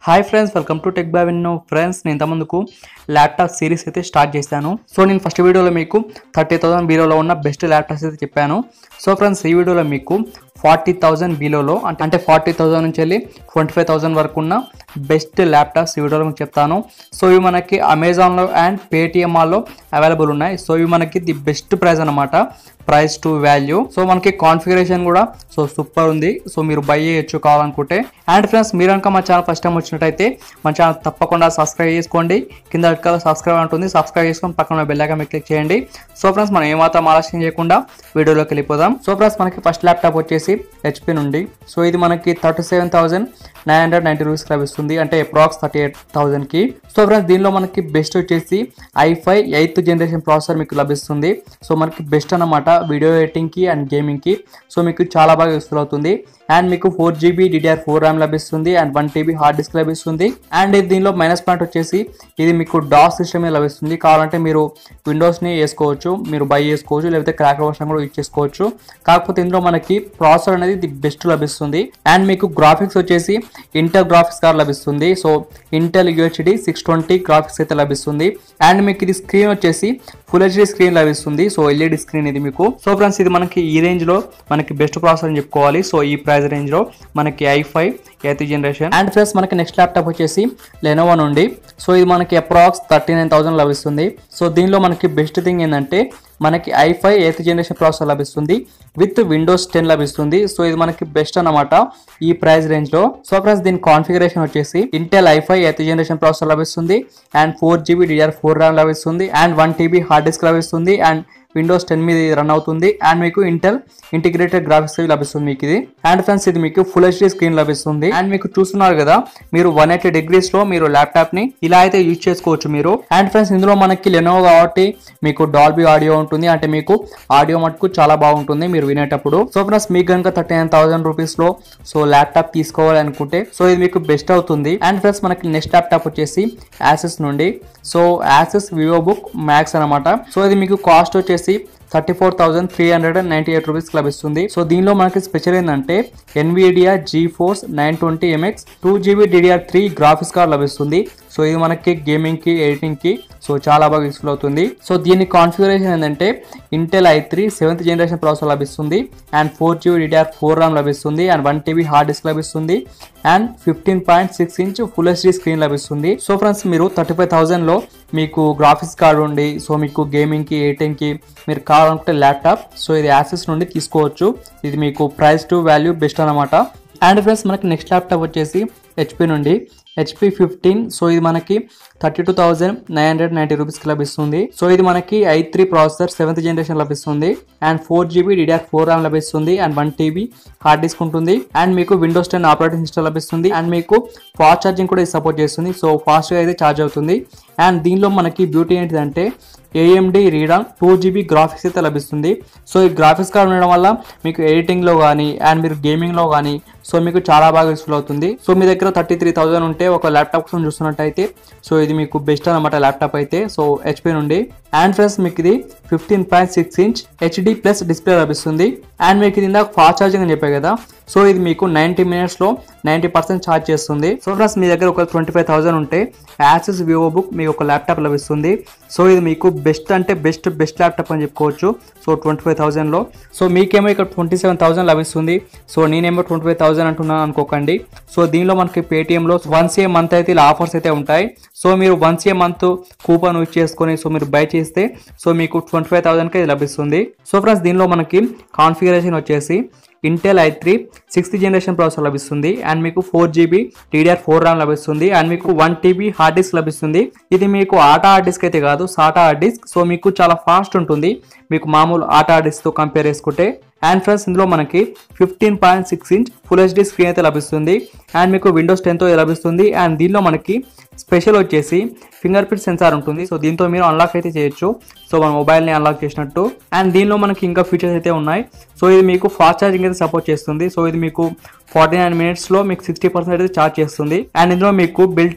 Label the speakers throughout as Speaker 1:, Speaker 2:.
Speaker 1: hi friends welcome to Tech Boy విన్నో friends నేను ఇంతకుముందుకు ల్యాప్టాప్ సిరీస్ అయితే స్టార్ట్ చేశాను సో నేను ఫస్ట్ వీడియోలో మీకు థర్టీ థౌసండ్ బీలోలో ఉన్న బెస్ట్ ల్యాప్టాప్స్ అయితే చెప్పాను సో ఫ్రెండ్స్ ఈ వీడియోలో మీకు ఫార్టీ థౌసండ్ బీలోలో అంటే అంటే ఫార్టీ థౌసండ్ నుంచి వెళ్ళి ట్వంటీ ఫైవ్ థౌసండ్ వరకు ఉన్న బెస్ట్ ల్యాప్టాప్స్ ఈ వీడియోలో మీకు చెప్తాను సో ఇవి మనకి అమెజాన్లో అండ్ పేటిఎం మాల్లో అవైలబుల్ ఉన్నాయి సో ఇవి మనకి ది బెస్ట్ ప్రైస్ అనమాట ప్రైస్ టు వాల్యూ సో మనకి కాన్ఫిగరేషన్ కూడా సో సూపర్ ఉంది సో మీరు బై చేయొచ్చు కావాలనుకుంటే అండ్ ఫ్రెండ్స్ మీరు కనుక మా ఛానల్ ఫస్ట్ టైం వచ్చినట్టయితే మా ఛానల్ తప్పకుండా సబ్స్క్రైబ్ చేసుకోండి కింద కదా సబ్స్క్రైబ్ ఉంటుంది సబ్స్క్రైబ్ చేసుకొని పక్కన బెల్ ఐకాన్ మీద క్లిక్ చేయండి సో ఫ్రెండ్స్ మనం ఏమాత్రం ఆలస్యం చేయకుండా వీడియోలోకి వెళ్ళిపోదాం సో ఫ్రెండ్స్ మనకి ఫస్ట్ ల్యాప్టాప్ వచ్చేసి హెచ్పి నుండి సో ఇది మనకి thirty seven thousand nine hundred ninety rupees లభిస్తుంది అంటే అప్రాక్స్ థర్టీ ఎయిట్ థౌసండ్కి సో ఫ్రెండ్స్ దీనిలో మనకి బెస్ట్ వచ్చేసి ఐఫై ఎయిత్ జనరేషన్ ప్రాసెసర్ మీకు లభిస్తుంది సో మనకి బెస్ట్ అన్నమాట వీడియో ఎడిటింగ్కి అండ్ గేమింగ్కి సో మీకు చాలా బాగా యూస్ఫుల్ అవుతుంది అండ్ మీకు four GB DDR four RAM లభిస్తుంది and one TB hard disk లభిస్తుంది అండ్ ఇది దీనిలో మైనస్ పాయింట్ వచ్చేసి ఇది మీకు డాస్ సిస్టమే లభిస్తుంది కావాలంటే మీరు విండోస్ని వేసుకోవచ్చు మీరు బై చేసుకోవచ్చు లేకపోతే క్రాక్ వర్షన్ కూడా యూజ్ చేసుకోవచ్చు కాకపోతే ఇందులో మనకి ప్రాసెసర్ అనేది ది బెస్ట్ లభిస్తుంది అండ్ మీకు గ్రాఫిక్స్ వచ్చేసి ఇంటర్ గ్రాఫిక్స్ కార్డ్ లభిస్తుంది so Intel UHD six twenty graphics అయితే లభిస్తుంది అండ్ మీకు ఇది స్క్రీన్ వచ్చేసి ఫుల్ హెచ్డి స్క్రీన్ లభిస్తుంది సో ఎల్ఈడి స్క్రీన్ ఇది మీకు సో ఫ్రెండ్స్ ఇది మనకి ఈ రేంజ్ లో మనకి బెస్ట్ ప్రాసెసర్ అని చెప్పుకోవాలి సో ఈ ప్రైస్ రేంజ్ లో మనకి i five eighth generation and friends మనకి నెక్స్ట్ ల్యాప్టాప్ వచ్చేసి లెనోవా నుండి సో ఇది మనకి అప్రాక్స్ థర్టీ నైన్ థౌసండ్ లభిస్తుంది సో దీనిలో మనకి బెస్ట్ థింగ్ ఏంటంటే మనకి i five eighth generation processor లభిస్తుంది విత్ విండోస్ టెన్ లభిస్తుంది సో ఇది మనకి బెస్ట్ అన్నమాట ఈ ప్రైస్ రేంజ్ లో సో ఫ్రెండ్స్ దీని కాన్ఫిగరేషన్ వచ్చేసి Intel i five eighth generation processor లభిస్తుంది and four GB DR four RAM లభిస్తుంది and one TB hard disk లభిస్తుంది అండ్ విండోస్ టెన్ మీద రన్ అవుతుంది అండ్ మీకు ఇంటెల్ ఇంటిగ్రేటెడ్ గ్రాఫిక్స్ లభిస్తుంది మీకు ఇది అండ్ ఫ్రెండ్స్ ఇది మీకు ఫుల్ హెచ్డీ స్క్రీన్ లభిస్తుంది అండ్ మీకు చూస్తున్నారు కదా మీరు వన్ ఎయిటీ డిగ్రీస్ లో మీరు ల్యాప్టాప్ ని ఇలా అయితే యూజ్ చేసుకోవచ్చు మీరు అండ్ ఫ్రెండ్స్ ఇందులో మనకి లెనోవో కాబట్టి మీకు డాల్బీ ఆడియో ఉంటుంది అంటే మీకు ఆడియో మటుకు చాలా బాగుంటుంది మీరు వినేటప్పుడు సో ఫ్రెండ్స్ మీకు కనుక థర్టీ నైన్ థౌసండ్ రూపీస్ లో సో ల్యాప్టాప్ తీసుకోవాలి అనుకుంటే సో ఇది మీకు బెస్ట్ అవుతుంది అండ్ ఫ్రెండ్స్ మనకి నెక్స్ట్ ల్యాప్టాప్ వచ్చేసి యాసెస్ నుండి so Asus vivo book max అనమాట సో ఇది మీకు కాస్ట్ వచ్చేసి thirty four thousand three hundred and ninety eight rupees లభిస్తుంది సో దీనిలో మనకి స్పెషల్ ఏంటంటే Nvidia GeForce nine twenty MX two GB DDR three graphics card లభిస్తుంది సో ఇది మనకి గేమింగ్ కి ఎడిటింగ్ కి సో చాలా బాగా యూస్ఫుల్ అవుతుంది సో దీని కాన్ఫిగరేషన్ ఏంటంటే Intel i three seventh generation processor లభిస్తుంది and four GB DDR four RAM లభిస్తుంది and one TB hard disk లభిస్తుంది and fifteen point six inch full HD screen లభిస్తుంది సో ఫ్రెండ్స్ మీరు థర్టీ ఫైవ్ థౌసండ్లో మీకు graphics card ఉండి so మీకు గేమింగ్కి ఎడిటింగ్కి మీరు కావాలనుకుంటే ల్యాప్టాప్ సో ఇది యాక్సెస్ నుండి తీసుకోవచ్చు ఇది మీకు ప్రైస్ టు వాల్యూ బెస్ట్ అనమాట అండ్ ఫ్రెండ్స్ మనకి నెక్స్ట్ ల్యాప్టాప్ వచ్చేసి హెచ్పి నుండి హెచ్పి ఫిఫ్టీన్ సో ఇది మనకి thirty two thousand nine hundred ninety రూపీస్కి లభిస్తుంది సో ఇది మనకి i three processor seventh generation లభిస్తుంది and four GB DDR four RAM లభిస్తుంది and one TB hard disk ఉంటుంది అండ్ మీకు విండోస్ టెన్ ఆపరేటింగ్ సిస్టమ్ లభిస్తుంది అండ్ మీకు ఫాస్ట్ ఛార్జింగ్ కూడా ఇది సపోర్ట్ చేస్తుంది సో ఫాస్ట్గా అయితే ఛార్జ్ అవుతుంది అండ్ దీనిలో మనకి బ్యూటీ ఏంటిదంటే AMD Radeon two GB graphics అయితే లభిస్తుంది సో ఈ గ్రాఫిక్స్ కార్డ్ ఉండడం వల్ల మీకు ఎడిటింగ్లో కానీ అండ్ మీరు గేమింగ్లో కానీ సో మీకు చాలా బాగా యూస్ఫుల్ అవుతుంది సో మీ దగ్గర థర్టీ త్రీ థౌసండ్ ఉంటే ఒక ల్యాప్టాప్ కోసం చూస్తున్నట్టయితే సో ఇది మీకు బెస్ట్ అనమాట ల్యాప్టాప్ అయితే సో హెచ్పి నుండి అండ్ ఫ్రెండ్స్ మీకు ఇది fifteen point six inch HD plus display లభిస్తుంది అండ్ మీకు ఇది ఇందాక ఫాస్ట్ ఛార్జింగ్ అని చెప్పాయి కదా సో ఇది మీకు నైంటీ మినిట్స్లో నైంటీ పర్సెంట్ ఛార్జ్ చేస్తుంది సో ఫ్రెండ్స్ మీ దగ్గర ఒక ట్వంటీ ఫైవ్ థౌసండ్ ఉంటే యాక్సెస్ వివో బుక్ మీకు ఒక ల్యాప్టాప్ లభిస్తుంది సో ఇది మీకు బెస్ట్ అంటే బెస్ట్ బెస్ట్ ల్యాప్టాప్ అని చెప్పుకోవచ్చు సో ట్వంటీ ఫైవ్ థౌసండ్లో సో మీకేమో ఇక్కడ ట్వంటీ సెవెన్ థౌసండ్ లభిస్తుంది సో నేనేమో ట్వంటీ ఫైవ్ థౌసండ్ అంటున్నాను అనుకోకండి సో దీనిలో మనకి పేటిఎంలో వన్ సిఏ మంత్ అయితే ఇలా ఆఫర్స్ అయితే ఉంటాయి సో మీరు one CA month coupon use చేసుకొని సో మీరు బై చేస్తే సో మీకు ట్వంటీ ఫైవ్ థౌసండ్కి ఇది లభిస్తుంది సో ఫ్రెండ్స్ దీనిలో మనకి కాన్ఫిగరేషన్ వచ్చేసి Intel i three sixth generation processor లభిస్తుంది అండ్ మీకు four GB DDR four RAM లభిస్తుంది అండ్ మీకు వన్ టీబీ హార్డ్ డిస్క్ లభిస్తుంది ఇది మీకు ఆటా హార్డ్ డిస్క్ అయితే కాదు సాటా హార్డ్ డిస్క్ సో మీకు చాలా ఫాస్ట్ ఉంటుంది మీకు మామూలు ఆటా హార్డ్ డిస్క్తో కంపేర్ చేసుకుంటే అండ్ ఫ్రెండ్స్ ఇందులో మనకి fifteen point six inch full HD screen అయితే లభిస్తుంది అండ్ మీకు విండోస్ టెన్తో లభిస్తుంది అండ్ దీనిలో మనకి స్పెషల్ వచ్చేసి ఫింగర్ ప్రింట్ సెన్సార్ ఉంటుంది సో దీంతో మీరు అన్లాక్ అయితే చేయొచ్చు సో మన మొబైల్ని అన్లాక్ చేసినట్టు అండ్ దీనిలో మనకి ఇంకా ఫీచర్స్ అయితే ఉన్నాయి సో ఇది మీకు ఫాస్ట్ ఛార్జింగ్ అయితే సపోర్ట్ చేస్తుంది సో ఇది మీకు ఫార్టీ నైన్ మినిట్స్లో మీకు సిక్స్టీ పర్సెంట్ అయితే ఛార్జ్ చేస్తుంది అండ్ ఇందులో మీకు built in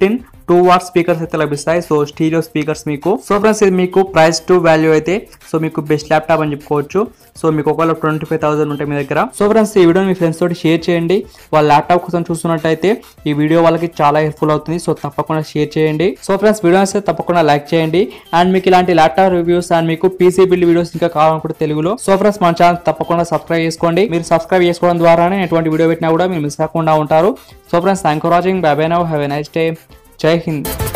Speaker 1: two watt speakers అయితే లభిస్తాయి సో స్టీరియో స్పీకర్స్ మీకు సో ఫ్రెండ్స్ ఇది మీకు ప్రైస్ టు వాల్యూ అయితే సో మీకు బెస్ట్ ల్యాప్టాప్ అని చెప్పుకోవచ్చు సో మీకు ఒకవేళ ట్వంటీ ఫైవ్ థౌసండ్ ఉంటాయి మీ దగ్గర సో ఫ్రెండ్స్ ఈ వీడియో మీ ఫ్రెండ్స్ తోటి షేర్ చేయండి వాళ్ళ ల్యాప్టాప్ కోసం చూస్తున్నట్టయితే ఈ వీడియో వాళ్ళకి చాలా హెల్ప్ఫుల్ అవుతుంది సో తప్పకుండా షేర్ చేయండి సో ఫ్రెండ్స్ వీడియో అయితే తప్పకుండా లైక్ చేయండి అండ్ మీకు ఇలాంటి ల్యాప్టాప్ రివ్యూస్ అండ్ మీకు పీసీ బిల్డ్ వీడియోస్ ఇంకా కావాలనుకుంటే తెలుగులో సో ఫ్రెండ్స్ మన ఛానల్ తప్పకుండా సబ్స్క్రైబ్ చేసుకోండి మీరు సబ్స్క్రైబ్ చేసుకోవడం ద్వారానే ఎటువంటి వీడియో పెట్టినా కూడా మీరు మిస్ కాకుండా ఉంటారు so friends thank for watching bye bye now have a nice day జై హింద్